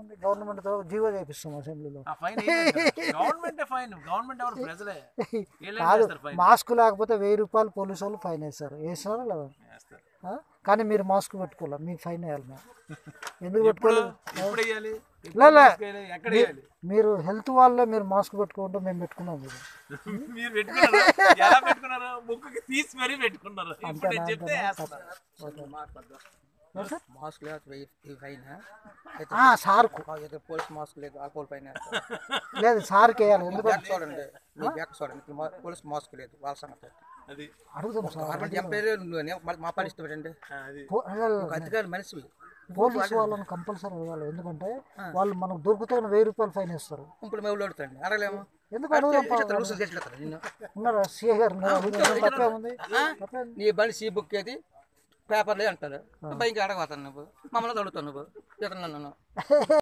ఏముంది గవర్నమెంట్తో జీవో చేపిస్తాం అసెంబ్లీలో ఆ ఫైన్ గవర్నమెంట్ ఫైన్ గవర్నమెంట్ ఎవరు ప్రజలే వీళ్ళేం కాదు చేస్తారు ఫైన్ మాస్క్ లేకపోతే వెయ్యి రూపాయలు పోలీసు వాళ్ళు ఫైన్ వేస్తారు వేస్తారా లేదా వేస్తారు ఆ? కానీ మీరు మాస్క్ పెట్టుకోవాలి మీకు ఫైన్ వేయాలి మేము ఎందుకు ఎప్పుడు పెట్టుకోలేదు ఎప్పుడు వేయాలి లే, లే. ఎక్కడ వేయాలి మీరు హెల్త్ వాళ్ళే మీరు మాస్క్ పెట్టుకుంటే మేము పెట్టుకున్నాం మీరు మీరు పెట్టుకున్నారు ఎలా పెట్టుకున్నారు ముక్కుకి తీసి మరీ పెట్టుకున్నారు ఇప్పుడు నేను చెప్తే వేస్తున్నారు మాస్క్ లేదు వెయ్యి వెయ్యి ఫైన్ అయితే ఆ, సార్కు అయితే పోలీస్ మాస్క్ లేదు ఆల్కోహల్ ఫైన్ లేదు సార్కి వేయాలి ఎందుకు బ్యాక్ చూడండి మీ బ్యాక్ చూడండి ఇక్కడ మా- పోలీస్ మాస్క్ లేదు వాళ్ళ సంగతి అది అడుగుతాం సార్ గవర్నమెంట్ ఎంప్లాయీ మా పని ఇష్టం పెట్టండి ఆ, అది పో- అదే, ఒక అధికారి మనిషి పోలీసు వాళ్ళని కంపల్సరీ అడగాలి ఎందుకంటే వాళ్ళు మనకు దొరికితే వెయ్యి రూపాయలు ఫైన్ వేస్తారు ఇప్పుడు మేము అడుగుతాండి అడగలేము ఎందుకు అడుగుదాం పా- రూల్స్ చేసిపోతారు నిన్ను ఉన్నారా సీఏ గారు ఉన్నారా? అడుగుదాం. తప్పే ఉంది తప్పే ఉంది. నీ బండి సీ బుక్ ఏది పేపర్లే అంటారు భయంకర అడగపోతాను నువ్వు మమ్మల్ని అడుగుతావు నువ్వు ఇతను నన్ను